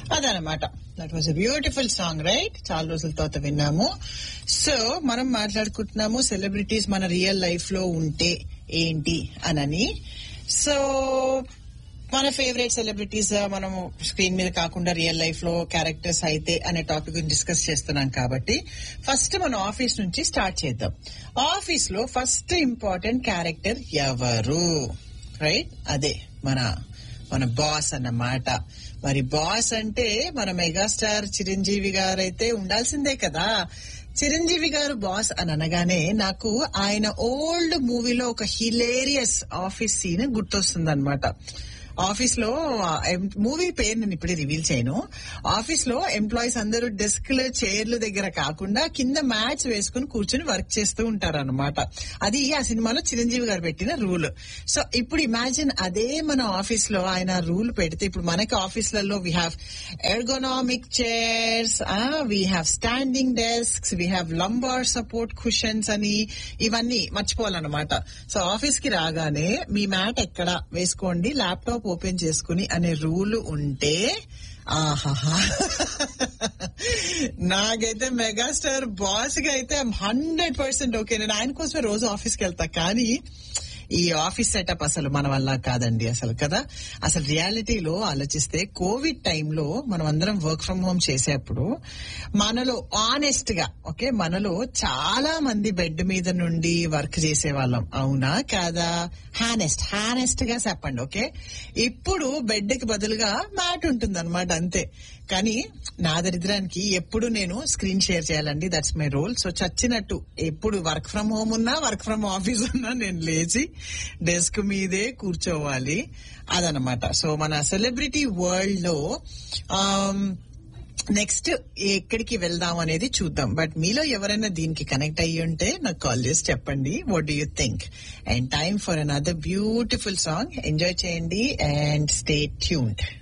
అదనమాట that was beautiful song right చాలా రోజుల తర్వాత విన్నాము సో మనం మాట్లాడుకుంటున్నాము సెలబ్రిటీస్ మన రియల్ లైఫ్ లో ఉంటే ఏంటి అనని సో మన ఫేవరెట్ సెలబ్రిటీస్ మనం స్క్రీన్ మీద కాకుండా రియల్ లైఫ్ లో క్యారెక్టర్స్ అయితే అనే టాపిక్ గురించి డిస్కస్ చేస్తున్నాం కాబట్టి ఫస్ట్ మన ఆఫీస్ నుంచి స్టార్ట్ చేద్దాం ఆఫీస్ లో ఫస్ట్ ఇంపార్టెంట్ క్యారెక్టర్ ఎవరు రైట్ అదే మన మన బాస్ అన్నమాట మరి బాస్ అంటే మన మెగాస్టార్ చిరంజీవి గారు అయితే ఉండాల్సిందే కదా చిరంజీవి గారు బాస్ అని అనగానే నాకు ఆయన ఓల్డ్ మూవీలో ఒక హిలేరియస్ ఆఫీస్ సీన్ గుర్తొస్తుంది అనమాట ఆఫీస్ లో మూవీ పేరు నేను ఇప్పుడే రివీల్ చేయను ఆఫీస్ లో ఎంప్లాయీస్ అందరూ డెస్క్ చైర్లు దగ్గర కాకుండా కింద మ్యాట్స్ వేసుకుని కూర్చుని వర్క్ చేస్తూ ఉంటారు అనమాట అది ఆ సినిమాలో చిరంజీవి గారు పెట్టిన రూల్ సో ఇప్పుడు ఇమాజిన్ అదే మన ఆఫీస్ లో ఆయన రూల్ పెడితే ఇప్పుడు మనకి ఆఫీసులలో we have ergonomic chairs we have standing desks we have lumbar support cushions అని ఇవన్నీ మర్చిపోవాలన్నమాట సో ఆఫీస్ కి రాగానే మీ మ్యాట్ ఎక్కడ వేసుకోండి ల్యాప్టాప్ ఓపెన్ చేసుకుని అనే రూల్ ఉంటే ఆహాహా నాకైతే మెగాస్టార్ బాస్ గా అయితే హండ్రెడ్ పర్సెంట్ ఓకే నేను ఆయన కోసమే రోజు ఆఫీస్కి వెళ్తా కానీ ఈ ఆఫీస్ సెటప్ అసలు మన వల్ల కాదండి అసలు కదా అసలు రియాలిటీలో ఆలోచిస్తే కోవిడ్ టైంలో మనం అందరం వర్క్ ఫ్రం హోమ్ చేసేప్పుడు మనలో ఆనెస్ట్ గా ఓకే మనలో చాలా మంది బెడ్ మీద నుండి వర్క్ చేసే వాళ్ళం అవునా కాదా హానెస్ట్ హానెస్ట్ గా చెప్పండి ఓకే ఇప్పుడు బెడ్ కి బదులుగా మ్యాట్ ఉంటుంది అనమాట అంతే కానీ నా దరిద్రానికి ఎప్పుడు నేను స్క్రీన్ షేర్ చేయాలండి దట్స్ మై రోల్ సో చచ్చినట్టు ఎప్పుడు వర్క్ ఫ్రం హోమ్ ఉన్నా వర్క్ ఫ్రం ఆఫీస్ ఉన్నా నేను లేచి డెస్క్ మీదే కూర్చోవాలి అదనమాట సో మన సెలబ్రిటీ వరల్డ్ లో నెక్స్ట్ ఎక్కడికి వెళ్దాం అనేది చూద్దాం బట్ మీలో ఎవరైనా దీనికి కనెక్ట్ అయ్యి ఉంటే నాకు కాల్ చేసి చెప్పండి what do you think and time for another beautiful song enjoy చేయండి అండ్ స్టే ట్యూన్డ్